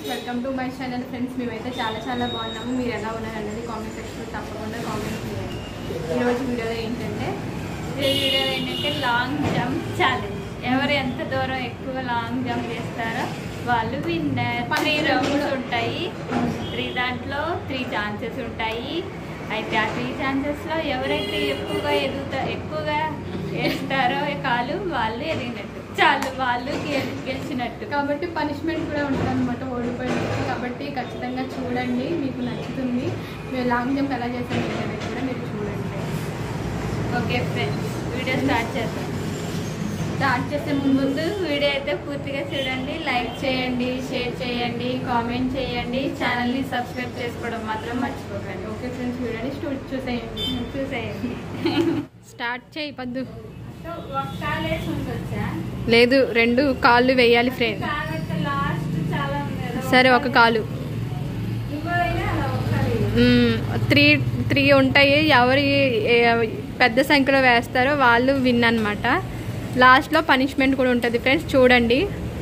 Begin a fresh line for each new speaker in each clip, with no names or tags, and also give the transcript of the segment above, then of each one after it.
Welcome to my channel friends మేమైతే చాలా చాలా బాగున్నాము మీరు ఎలా ఉన్నారు అనేది కామెంట్ సెక్షన్లో తప్పకుండా కామెంట్ చేయండి ఈరోజు వీడియోలో ఏంటంటే
ఈ వీడియో ఏంటంటే లాంగ్ జంప్ ఛాలెంజ్ ఎవరు ఎంత దూరం ఎక్కువ లాంగ్ జంప్ చేస్తారో వాళ్ళు విన్నర్ త్రీ రౌండ్స్ ఉంటాయి త్రీ దాంట్లో త్రీ ఛాన్సెస్ ఉంటాయి అయితే ఆ త్రీ ఛాన్సెస్లో ఎవరైతే ఎక్కువగా ఎదుగుతా ఎక్కువగా వేస్తారో కాలు వాళ్ళు ఎదిగినట్టు చాలు వాళ్ళు గెలి గెలిచినట్టు
కాబట్టి పనిష్మెంట్ కూడా ఉంటుంది అనమాట ఓడిపోయినట్టు కాబట్టి ఖచ్చితంగా చూడండి మీకు నచ్చుతుంది మీరు లాంగ్ జంప్ ఎలా చేస్తాను అనేది కూడా మీరు చూడండి
ఓకే ఫ్రెండ్స్ వీడియో స్టార్ట్ చేద్దాం
స్టార్ట్ చేసే ముందు
ముందు వీడియో అయితే పూర్తిగా చూడండి లైక్ చేయండి షేర్ చేయండి కామెంట్ చేయండి ఛానల్ని సబ్స్క్రైబ్ చేసుకోవడం మాత్రం మర్చిపోకండి
ఓకే ఫ్రెండ్స్ చూడండి చూ- చూసేయండి
చూసేయండి
స్టార్ట్ చేయి పద్దు
ఒక కాలు వేసి ఉండొచ్చా
లేదు రెండు కాళ్ళు వేయాలి ఫ్రెండ్
కాబట్టి లాస్ట్ చాలా ఉంది కదా.
సరే ఒక కాలు
ఇంకోదైనా అలా ఒకసారి
త్రీ త్రీ ఉంటాయి ఎవరు ఏ- పెద్ద సంఖ్యలో వేస్తారో వాళ్ళు విన్ అనమాట లాస్ట్లో పనిష్మెంట్ కూడా ఉంటుంది ఫ్రెండ్స్ చూడండి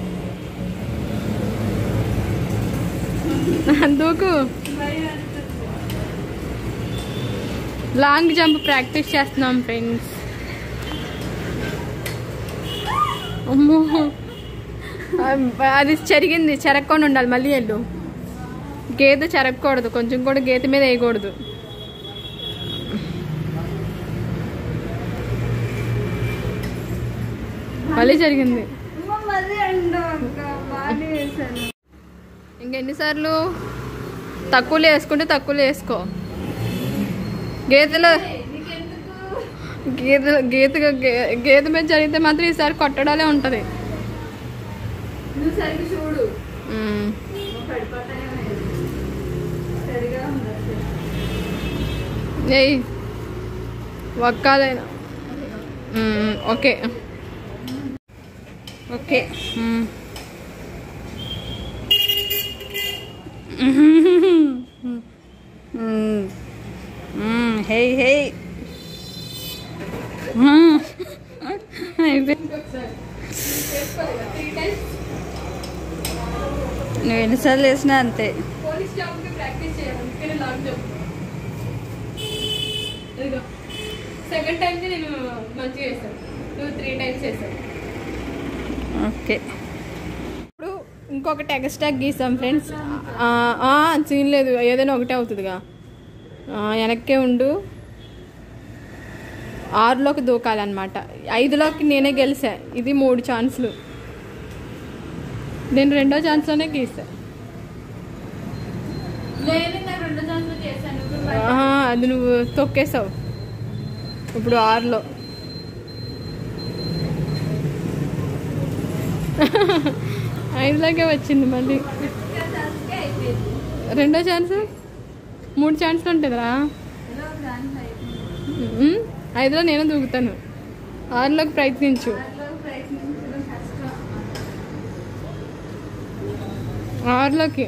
దూకు లాంగ్ జంప్ ప్రాక్టీస్ చేస్తున్నాం ఫ్రెండ్స్ అమ్మో అది చెరిగింది చెరక్కొని ఉండాలి మళ్ళీ వెళ్ళు గేదె చెరగకూడదు కొంచెం కూడా గీత మీద వేయకూడదు మళ్ళీ జరిగింది
అమ్మ, మళ్ళీ అండు అక్క బాగానే వేసాను
ఇంకెన్నిసార్లు తక్కువలో వేసుకుంటే తక్కువలో వేసుకో గీతలో
నీకెందుకు
గీత గీత గే- గీత మీద జరిగితే మాత్రం ఈసారి కొట్టడాలే ఉంటుంది
నువ్వు సరిగ్గా చూడు
మ్మ్.
నువ్వు పడిపోతానే ఉంది. సరిగా ఉంది అసలు.
ఏయ్ ఒక్కాలైనా మ్మ్, ఓకే ఓకే మ్మ్. మ్మ్. మ్మ్, హే హే మ్మ్. అయిపోయింది. నువ్వు ఎన్నిసార్లు వేసినా అంతే
పోలీస్ జాబ్కి ప్రాక్టీస్ చేయాలి ఇక్కడ లాంగ్ జాబ్ ఇదిగో సెకండ్ టైంకి నేను మంచిగా చేశాను నువ్వు త్రీ టైమ్స్ చేశాను
ఓకే ఇప్పుడు ఇంకొకటి ఎక్స్ట్రా గీసాం ఫ్రెండ్స్ సీన్ లేదు ఏదైనా ఒకటే అవుతుందిగా ఆ, వెనక్కే ఉండు ఆరులోకి దూకాలన్నమాట ఐదులోకి నేనే గెలిసా ఇది మూడు ఛాన్స్లు నేను రెండో ఛాన్స్లోనే గీసా
నేను నాకు రెండు ఛాన్సులు చేశాను ఇప్పుడు మరి
ఆహా, అది నువ్వు తొక్కేసావు ఇప్పుడు ఆరులో ఐదులోకే వచ్చింది మళ్ళీ
ఒక్క ఛాన్స్కే అయిపోయింది
రెండో ఛాన్స్ మూడు ఛాన్స్లు ఉంటుందిరా
ఏదో ఒక ఛాన్స్ అయిపోయింది
ఉమ్, ఐదులో నేను దూకుతాను ఆరులోకి ప్రయత్నించు
దాంట్లో ప్రయత్నించడం కష్టం
ఆరులోకి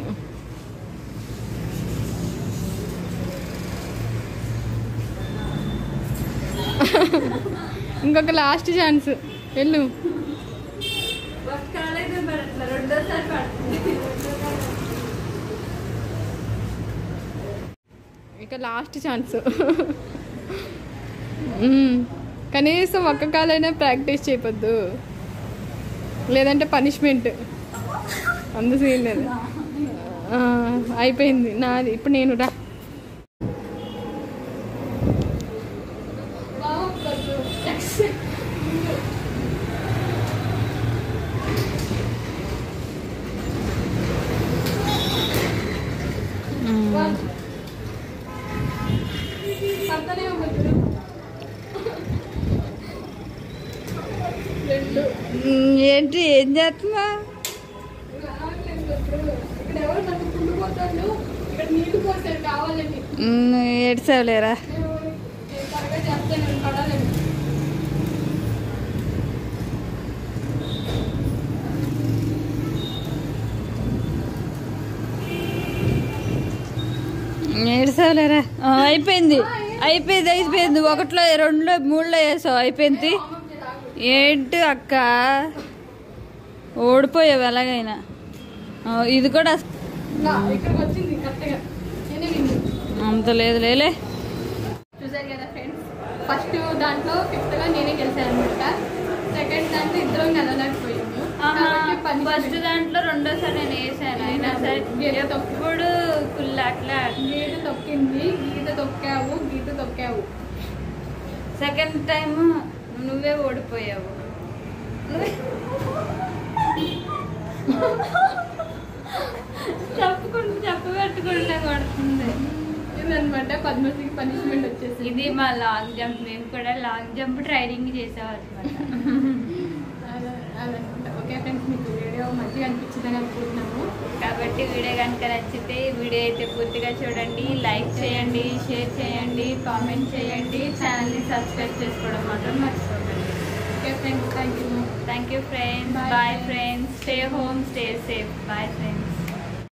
ఇంకొక లాస్ట్ ఛాన్స్ వెళ్ళు
ఒక్క కాలైతే పడట్లేదు రెండోసారి పడుతుంది
ఇక లాస్ట్ ఛాన్స్ మ్మ్. కనీసం ఒక్క కాలైనా ప్రాక్టీస్ చేయవద్దు లేదంటే పనిష్మెంట్ అందు సీన్ లేదు ఆ, అయిపోయింది నాది ఇప్పుడు నేను రా
మ్మ్, ఏంటి ఏం చేస్తున్నా
ఇక్కడ ఎవరు నన్ను కుళ్ళిపోతాడు ఇక్కడ నీళ్లు పోసారు కావాలని
ఏడ్చావులేరా
నేను నేను త్వరగా చేస్తాను నేను పడాలని
ఏడ్చావులేరా అయిపోయింది అయిపోయింది అయిపోయింది ఒకటిలో రెండులో మూడులో వేసావు అయిపోయింది ఏంటి అక్క ఓడిపోయావు ఎలాగైనా ఆ, ఇది కూడా
నా ఇక్కడికి వచ్చింది కరెక్ట్గా నేనే విన్ను
అంత లేదు లేలే
చూసారు కదా ఫ్రెండ్స్ ఫస్ట్ దాంట్లో ఫిఫ్త్ గా నేనే గెలిచాను అనమాట సెకండ్ దాంట్లో ఇద్దరం గెలలేకపోయాము కాబట్టి
ఫస్ట్
punishment.
దాంట్లో రెండోసారి నేను వేసాను అయినా సరే ఎప్పుడు ఫుల్ అట్లా
గీత తొక్కింది గీత తొక్కావు గీత తొక్కావు
సెకండ్ టైం నువ్వే ఓడిపోయావు చెప్పుకుంటూ చెప్పు పెట్టుకుంటే కొడుతుంది
ఇదనమాట పద్మశ్రీకి పనిష్మెంట్ వచ్చేసి
ఇది మా లాంగ్ జంప్ మేము కూడా లాంగ్ జంప్ ట్రైనింగ్ చేసామన్నమాట
అదనమాట ఓకే ఫ్రెండ్స్ మీకు వీడియో మంచిగా అనిపించిందని అనుకుంటున్నాము
కాబట్టి వీడియో కనుక నచ్చితే వీడియో అయితే పూర్తిగా చూడండి లైక్ చేయండి షేర్ చేయండి కామెంట్ చేయండి ఛానల్ని సబ్స్క్రైబ్ చేసుకోవడం మాత్రం మర్చిపోకండి
okay friends thank you
thank you friends
Bye,
bye
friends.
Friends stay home stay safe bye friends